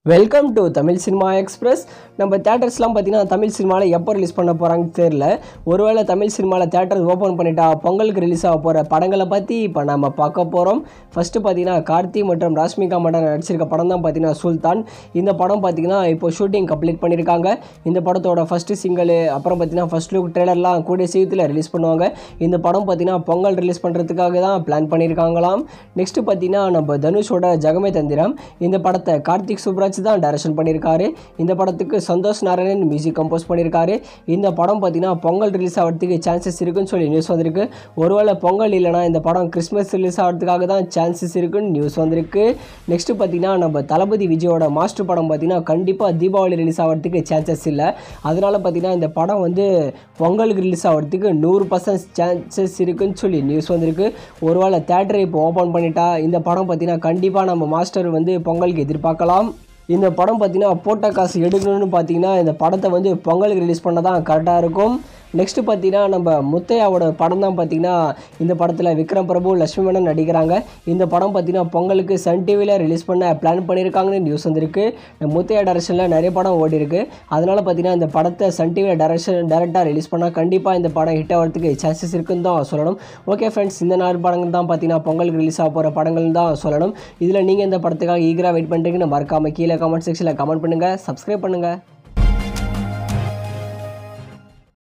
welcome to Tamil cinema express நம்ம தேட்டர்ஸ்லாம் பார்த்தீங்கன்னா தமிழ் சினிமாவில் எப்போ ரிலீஸ் பண்ண போகிறாங்கன்னு தெரியல ஒருவேளை தமிழ் சினிமாவில் தேட்டர் ஓப்பன் பண்ணிட்டா பொங்கலுக்கு ரிலீஸ் ஆக போகிற படங்களை பற்றி இப்போ நம்ம பார்க்க போகிறோம் ஃபஸ்ட்டு பார்த்தீங்கன்னா கார்த்தி மற்றும் ராஷ்மிகா மண்டன் நடிச்சிருக்க படம் தான் பார்த்தீங்கன்னா சுல்தான் இந்த படம் பார்த்தீங்கன்னா இப்போ ஷூட்டிங் கம்ப்ளீட் பண்ணியிருக்காங்க இந்த படத்தோட ஃபஸ்ட்டு சிங்கிள் அப்புறம் பார்த்தீங்கன்னா ஃபஸ்ட் லுக் ட்ரெய்லர்லாம் கூடிய சீக்கிரத்தில் ரிலீஸ் பண்ணுவாங்க இந்த படம் பார்த்தீங்கன்னா பொங்கல் ரிலீஸ் பண்ணுறதுக்காக தான் பிளான் பண்ணியிருக்காங்களாம் நெக்ஸ்ட்டு பார்த்தீங்கன்னா நம்ம தனுஷோட ஜெகமே தந்திரம் இந்த படத்தை கார்த்திக் சுப்ராஜ் தான் டைரக்ஷன் பண்ணியிருக்காரு இந்த படத்துக்கு சந்தோஷ் நாராயணன் மியூசிக் கம்போஸ் பண்ணியிருக்காரு இந்த படம் பார்த்தீங்கன்னா பொங்கல் ரிலீஸ் ஆகிறதுக்கு சான்சஸ் இருக்குன்னு சொல்லி நியூஸ் வந்திருக்கு ஒருவேளை பொங்கல் இல்லைனா இந்த படம் கிறிஸ்மஸ் ரிலீஸ் ஆகிறதுக்காக தான் சான்சஸ் இருக்குன்னு நியூஸ் வந்திருக்கு நெக்ஸ்ட்டு பார்த்தீங்கன்னா நம்ம தளபதி விஜயோட மாஸ்டர் படம் பார்த்தீங்கன்னா கண்டிப்பாக தீபாவளி ரிலீஸ் ஆகிறதுக்கு சான்சஸ் இல்லை அதனால் பார்த்தீங்கன்னா இந்த படம் வந்து பொங்கலுக்கு ரிலீஸ் ஆகிறதுக்கு நூறு பர்சன்ட் சான்சஸ் இருக்குன்னு சொல்லி நியூஸ் வந்திருக்கு ஒருவேளை தேட்டரை இப்போ ஓப்பன் பண்ணிட்டா இந்த படம் பார்த்தீங்கன்னா கண்டிப்பாக நம்ம மாஸ்டர் வந்து பொங்கலுக்கு எதிர்பார்க்கலாம் இந்த படம் பார்த்தீங்கன்னா போட்ட காசு எடுக்கணும்னு பார்த்தீங்கன்னா இந்த படத்தை வந்து பொங்கலுக்கு ரிலீஸ் பண்ண தான் கரெக்டாக இருக்கும் நெக்ஸ்ட்டு பார்த்தீங்கன்னா நம்ம முத்தையாவோட படம் தான் பார்த்தீங்கன்னா இந்த படத்தில் விக்ரம் பிரபு லட்சுமி மேனன் நடிக்கிறாங்க இந்த படம் பார்த்தீங்கன்னா பொங்கலுக்கு சன் டிவியில் ரிலீஸ் பண்ண பிளான் பண்ணியிருக்காங்கன்னு நியூஸ் வந்திருக்கு முத்தையா டைரக்ஷனில் நிறைய படம் ஓடி இருக்கு அதனால் பார்த்தீங்கன்னா இந்த படத்தை சன் டிவியில் டைரக்ஷன் டேரெக்டாக ரிலீஸ் பண்ணால் கண்டிப்பாக இந்த படம் ஹிட் ஆகிறதுக்கு சான்சஸ் இருக்குன்னு தான் சொல்லணும் ஓகே ஃப்ரெண்ட்ஸ் இந்த நாலு படங்கள் தான் பார்த்தீங்கன்னா பொங்கலுக்கு ரிலீஸ் ஆக போகிற படங்கள் தான் சொல்லணும் இதில் நீங்கள் இந்த படத்துக்காக ஈகராக வெயிட் பண்ணுறீங்கன்னு மறக்காமல் கீழே கமெண்ட் செக்ஷனில் கமெண்ட் பண்ணுங்கள் சப்ஸ்கிரைப் பண்ணுங்கள்